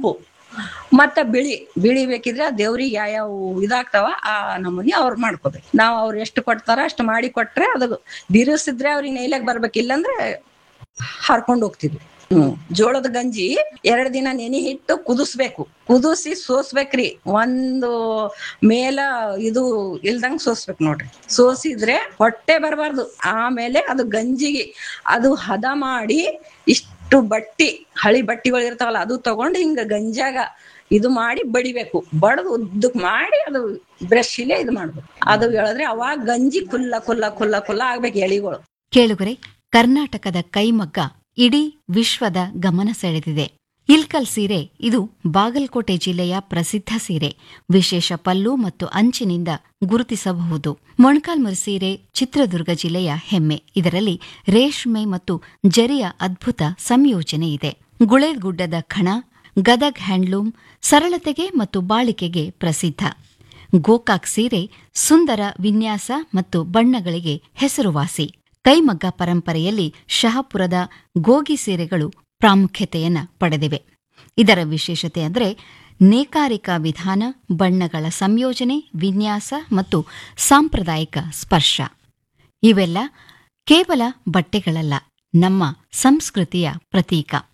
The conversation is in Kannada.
ಕೆಂಪು ಮತ್ತೆ ಬಿಳಿ ಬಿಳಿ ಬೇಕಿದ್ರೆ ದೇವ್ರಿಗೆ ಯಾವ್ಯಾವ ಇದಾಗ್ತಾವ ಆ ನಮೂನಿ ಅವ್ರು ಮಾಡ್ಕೋಬೇಕು ನಾವು ಅವ್ರು ಎಷ್ಟು ಕೊಡ್ತಾರ ಅಷ್ಟು ಮಾಡಿ ಕೊಟ್ರೆ ಅದು ಬಿರುಸಿದ್ರೆ ಅವ್ರಿಗೆ ನೈಲಾಗ್ ಬರ್ಬೇಕು ಇಲ್ಲಂದ್ರೆ ಹಾರ್ಕೊಂಡು ಹೋಗ್ತಿದ್ವಿ ಹ್ಮ್ ಜೋಳದ ಗಂಜಿ ಎರಡ್ ದಿನ ನೆನೆ ಹಿಟ್ಟು ಕುದಿಸ್ಬೇಕು ಕುದಿಸಿ ಸೋಸ್ಬೇಕ್ರಿ ಒಂದು ಮೇಲ ಇದು ಇಲ್ದಂಗ್ ಸೋಸ್ಬೇಕು ನೋಡ್ರಿ ಸೋಸಿದ್ರೆ ಹೊಟ್ಟೆ ಬರಬಾರ್ದು ಆಮೇಲೆ ಅದು ಗಂಜಿಗೆ ಅದು ಹದ ಮಾಡಿ ಇಷ್ಟು ಬಟ್ಟಿ ಹಳಿ ಬಟ್ಟಿಗಳು ಇರ್ತಾವಲ್ಲ ಅದು ತಗೊಂಡು ಹಿಂಗ ಗಂಜಾಗ ಇದು ಮಾಡಿ ಬಡಿಬೇಕು ಬಡದು ಉದ್ದಕ್ ಮಾಡಿ ಅದು ಬ್ರಷ್ ಇಲ್ಲೇ ಇದು ಮಾಡ್ಬೇಕು ಅದು ಹೇಳಿದ್ರೆ ಅವಾಗ ಗಂಜಿ ಕುಲ್ಲ ಕುಲ್ಲ ಕುಲ್ಲ ಕುಲ್ಲ ಆಗ್ಬೇಕು ಎಳಿಗಳು ಕೇಳುಗರೆ ಕರ್ನಾಟಕದ ಕೈಮಗ್ಗ ಇಡೀ ವಿಶ್ವದ ಗಮನ ಸೆಳೆದಿದೆ ಇಲ್ಕಲ್ ಸೀರೆ ಇದು ಬಾಗಲಕೋಟೆ ಜಿಲ್ಲೆಯ ಪ್ರಸಿದ್ಧ ಸೀರೆ ವಿಶೇಷ ಪಲ್ಲು ಮತ್ತು ಅಂಚಿನಿಂದ ಗುರುತಿಸಬಹುದು ಮೊಣಕಾಲ್ಮುರಿ ಸೀರೆ ಚಿತ್ರದುರ್ಗ ಜಿಲ್ಲೆಯ ಹೆಮ್ಮೆ ಇದರಲ್ಲಿ ರೇಷ್ಮೆ ಮತ್ತು ಜರಿಯ ಅದ್ಭುತ ಸಂಯೋಜನೆ ಇದೆ ಗುಳೇದಗುಡ್ಡದ ಖಣ ಗದಗ್ ಹ್ಯಾಂಡ್ಲೂಮ್ ಸರಳತೆಗೆ ಮತ್ತು ಬಾಳಿಕೆಗೆ ಪ್ರಸಿದ್ಧ ಗೋಕಾಕ್ ಸೀರೆ ಸುಂದರ ವಿನ್ಯಾಸ ಮತ್ತು ಬಣ್ಣಗಳಿಗೆ ಹೆಸರುವಾಸಿ ಕೈಮಗ್ಗ ಪರಂಪರೆಯಲ್ಲಿ ಶಹಾಪುರದ ಗೋಗಿ ಸೀರೆಗಳು ಪ್ರಾಮುಖ್ಯತೆಯನ್ನ ಪಡೆದಿವೆ ಇದರ ವಿಶೇಷತೆ ಅಂದರೆ ನೇಕಾರಿಕಾ ವಿಧಾನ ಬಣ್ಣಗಳ ಸಂಯೋಜನೆ ವಿನ್ಯಾಸ ಮತ್ತು ಸಾಂಪ್ರದಾಯಿಕ ಸ್ಪರ್ಶ ಇವೆಲ್ಲ ಕೇವಲ ಬಟ್ಟೆಗಳಲ್ಲ ನಮ್ಮ ಸಂಸ್ಕೃತಿಯ ಪ್ರತೀಕ